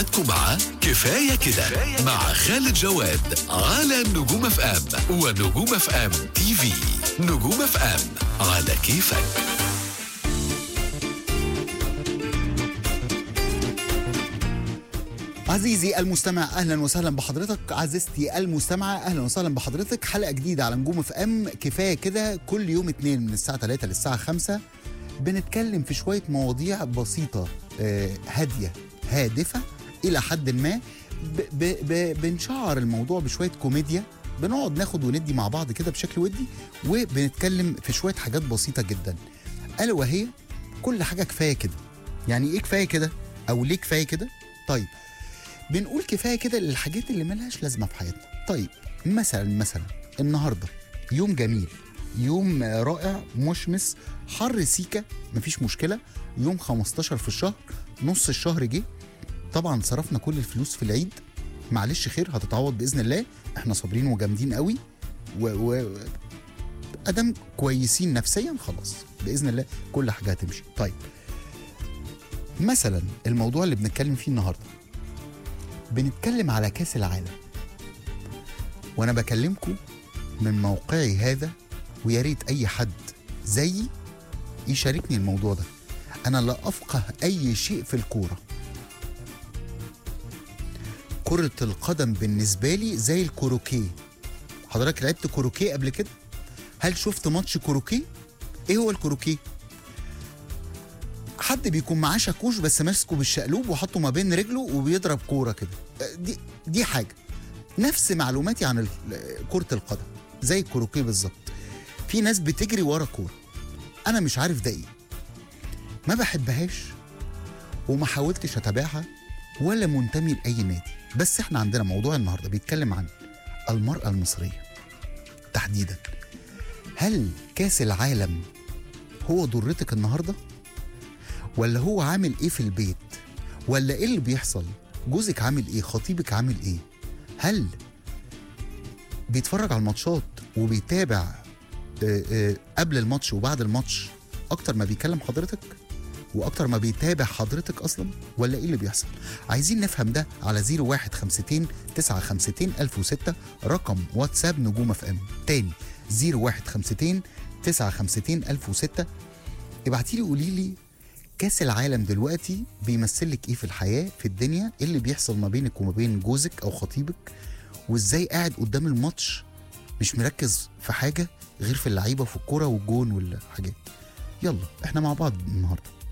موعدكم مع كفاية كده مع خالد جواد على نجوم اف ام ونجوم اف ام تي في نجوم اف ام على كيفك عزيزي المستمع اهلا وسهلا بحضرتك عزيزتي المستمعه اهلا وسهلا بحضرتك حلقه جديده على نجوم اف ام كفايه كده كل يوم اتنين من الساعه 3 للساعه 5 بنتكلم في شويه مواضيع بسيطه آه، هاديه هادفه الى حد ما ب ب ب بنشعر الموضوع بشويه كوميديا بنقعد ناخد وندي مع بعض كده بشكل ودي وبنتكلم في شويه حاجات بسيطه جدا الا وهي كل حاجه كفايه كده يعني ايه كفايه كده او ليه كفايه كده طيب بنقول كفايه كده للحاجات اللي ملهاش لازمه في حياتنا طيب مثلا مثلا النهارده يوم جميل يوم آه، رائع مشمس حر سيكا مفيش مشكله يوم 15 في الشهر نص الشهر جه طبعا صرفنا كل الفلوس في العيد معلش خير هتتعوض باذن الله احنا صابرين وجامدين قوي و, و... ادم كويسين نفسيا خلاص باذن الله كل حاجه هتمشي طيب مثلا الموضوع اللي بنتكلم فيه النهارده بنتكلم على كاس العالم وانا بكلمكم من موقعي هذا ويا ريت اي حد زيي يشاركني الموضوع ده انا لا افقه اي شيء في الكوره كرة القدم بالنسبة لي زي الكوروكيه حضرتك لعبت كوروكيه قبل كده؟ هل شفت ماتش كوروكيه؟ ايه هو الكوروكيه؟ حد بيكون معاه شاكوش بس ماسكه بالشقلوب وحطه ما بين رجله وبيضرب كوره كده دي دي حاجه نفس معلوماتي عن ال- كره القدم زي الكروكيه بالظبط في ناس بتجري ورا كوره انا مش عارف ده ايه ما بحبهاش وما حاولتش اتابعها ولا منتمي لاي نادي بس احنا عندنا موضوع النهارده بيتكلم عن المراه المصريه تحديدا هل كاس العالم هو ضرتك النهارده ولا هو عامل ايه في البيت ولا ايه اللي بيحصل جوزك عامل ايه خطيبك عامل ايه هل بيتفرج على الماتشات وبيتابع آه، آه، قبل الماتش وبعد الماتش اكتر ما بيكلم حضرتك واكتر ما بيتابع حضرتك اصلا ولا ايه اللي بيحصل عايزين نفهم ده على 0152 952 1006 رقم واتساب نجوم اف ام تاني 0152 952 1006 ابعتي لي قولي لي كاس العالم دلوقتي بيمثل لك ايه في الحياه في الدنيا ايه اللي بيحصل ما بينك وما بين جوزك او خطيبك وازاي قاعد قدام الماتش مش مركز في حاجه غير في اللعيبه وفي الكوره والجون والحاجات يلا احنا مع بعض النهارده